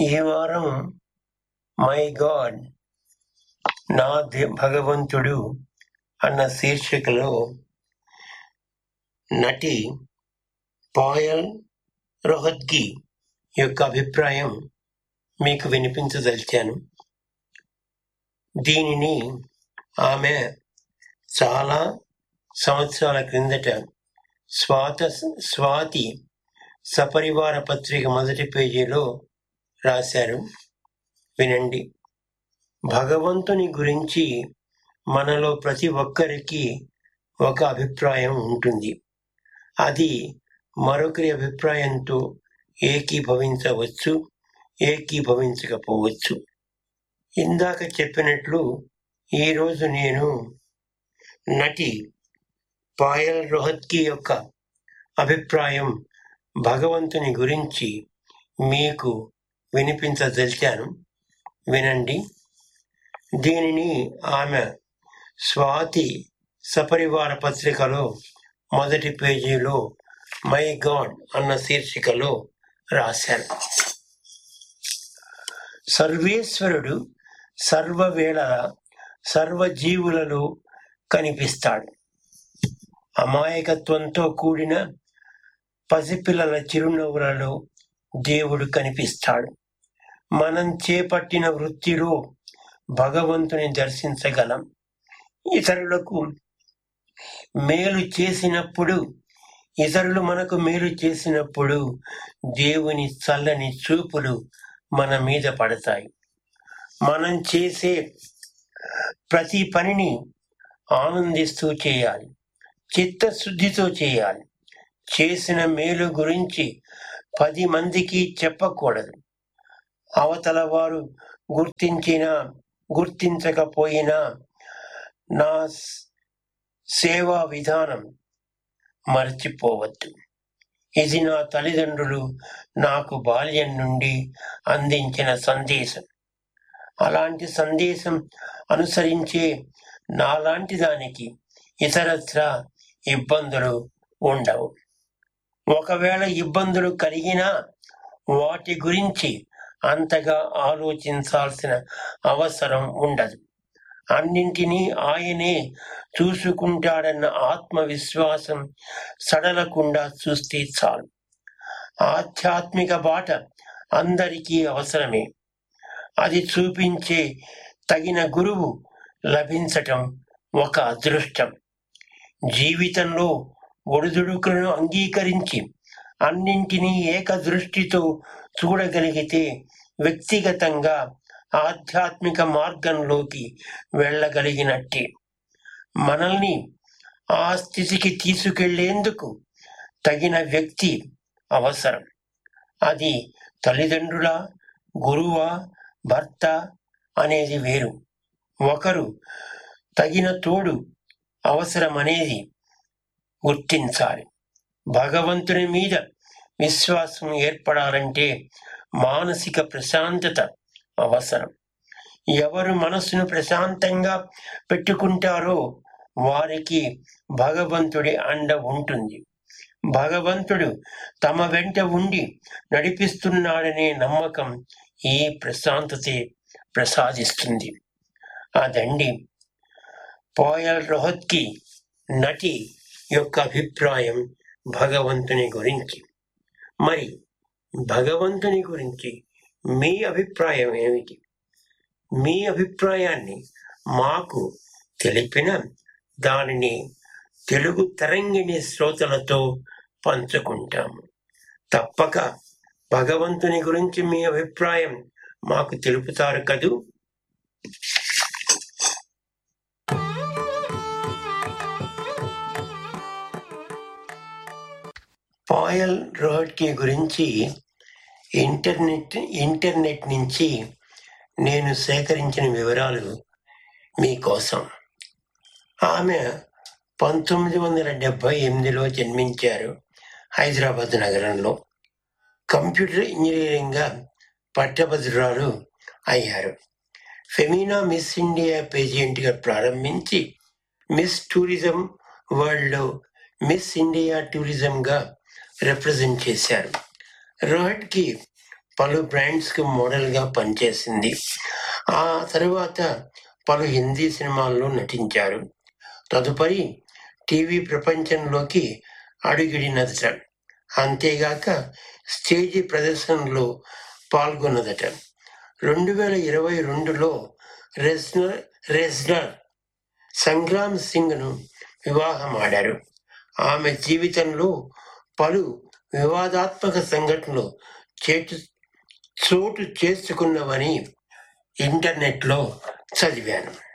ఈ వారం my God నా దే- భగవంతుడు అన్న శీర్షికలో నటి పాయల్ రోహత్గి యొక్క అభిప్రాయం మీకు వినిపించదలిచాను దీనిని ఆమె చాలా సంవత్సరాల క్రిందట స్వాత స్వాతి సపరివార పత్రిక మొదటి పేజీలో రాశారు వినండి భగవంతుని గురించి మనలో ప్రతి ఒక్కరికి ఒక అభిప్రాయం ఉంటుంది అది మరొకరి అభిప్రాయంతో ఏకీభవించవచ్చు ఏకీభవించకపోవచ్చు ఇందాక చెప్పినట్లు ఈరోజు నేను నటి పాయల్ రోహత్కి యొక్క అభిప్రాయం భగవంతుని గురించి మీకు వినిపించదలిచాను వినండి దీనిని ఆమె స్వాతి సపరివార పత్రికలో మొదటి పేజీలో మై గాడ్ అన్న శీర్షికలో రాశారు సర్వేశ్వరుడు సర్వవేళ సర్వజీవులలో కనిపిస్తాడు అమాయకత్వంతో కూడిన పసిపిల్లల చిరునవ్వులలో దేవుడు కనిపిస్తాడు మనం చేపట్టిన వృత్తిలో భగవంతుని దర్శించగలం ఇతరులకు మేలు చేసినప్పుడు ఇతరులు మనకు మేలు చేసినప్పుడు దేవుని చల్లని చూపులు మన మీద పడతాయి మనం చేసే ప్రతి పనిని ఆనందిస్తూ చేయాలి చిత్తశుద్ధితో చేయాలి చేసిన మేలు గురించి పది మందికి చెప్పకూడదు అవతల వారు గుర్తించినా గుర్తించకపోయినా నా స్- సేవా విధానం మర్చిపోవద్దు ఇది నా తల్లిదండ్రులు నాకు బాల్యం నుండి అందించిన సందేశం అలాంటి సందేశం అనుసరించే నాలాంటి దానికి ఇతరత్ర ఇబ్బందులు ఉండవు ఒకవేళ ఇబ్బందులు కలిగినా వాటి గురించి అంతగా ఆలోచించాల్సిన అవసరం ఉండదు అన్నింటినీ ఆయనే చూసుకుంటాడన్న ఆత్మవిశ్వాసం సడలకుండా చూస్తే చాలు ఆధ్యాత్మిక బాట అందరికీ అవసరమే అది చూపించే తగిన గురువు లభించటం ఒక అదృష్టం జీవితంలో ఒడిదుడుకులను అంగీకరించి అన్నింటినీ ఏకదృష్టితో చూడగలిగితే వ్యక్తిగతంగా ఆధ్యాత్మిక మార్గంలోకి వెళ్ళగలిగినట్టే మనల్ని ఆ స్థితికి తీసుకెళ్లేందుకు తగిన వ్యక్తి అవసరం అది తల్లిదండ్రుల గురువా భర్త అనేది వేరు ఒకరు తగిన తోడు అవసరమనేది గుర్తించాలి భగవంతుని మీద విశ్వాసం ఏర్పడాలంటే మానసిక ప్రశాంతత అవసరం ఎవరు మనసును ప్రశాంతంగా పెట్టుకుంటారో వారికి భగవంతుడి అండ ఉంటుంది భగవంతుడు తమ వెంట ఉండి నడిపిస్తున్నాడనే నమ్మకం ఈ ప్రశాంతతే ప్రసాదిస్తుంది అదండి పోయల్ రోహత్కి నటి యొక్క అభిప్రాయం భగవంతుని గురించి మరి భగవంతుని గురించి మీ అభిప్రాయం ఏమిటి మీ అభిప్రాయాన్ని మాకు తెలిపిన దానిని తెలుగు తరంగిణి శ్రోతలతో పంచుకుంటాము తప్పక భగవంతుని గురించి మీ అభిప్రాయం మాకు తెలుపుతారు కదూ పాయల్ రోడ్కి గురించి ఇంటర్నెట్ ఇంటర్నెట్ నుంచి నేను సేకరించిన వివరాలు మీకోసం ఆమె పంతొమ్మిది వందల డెబ్బై ఎనిమిదిలో జన్మించారు హైదరాబాద్ నగరంలో కంప్యూటర్ ఇంజనీరింగ్గా పట్టభద్రురాలు అయ్యారు ఫెమినా మిస్ ఇండియా పేజెంట్గా ప్రారంభించి మిస్ టూరిజం వరల్డ్లో మిస్ ఇండియా టూరిజంగా రిప్రజెంట్ చేశారు రోహట్కి పలు బ్రాండ్స్కి మోడల్గా పనిచేసింది ఆ తరువాత పలు హిందీ సినిమాల్లో నటించారు తదుపరి టీవీ ప్రపంచంలోకి అడుగిడినదట అంతేగాక స్టేజి ప్రదర్శనలో పాల్గొన్నదట రెండు వేల ఇరవై రెండులో రెస్నర్ రెస్నర్ సంగ్రామ్ సింగ్ను వివాహమాడారు ఆమె జీవితంలో పలు వివాదాత్మక సంఘటనలు చేటు చోటు చేసుకున్నవని ఇంటర్నెట్లో చదివాను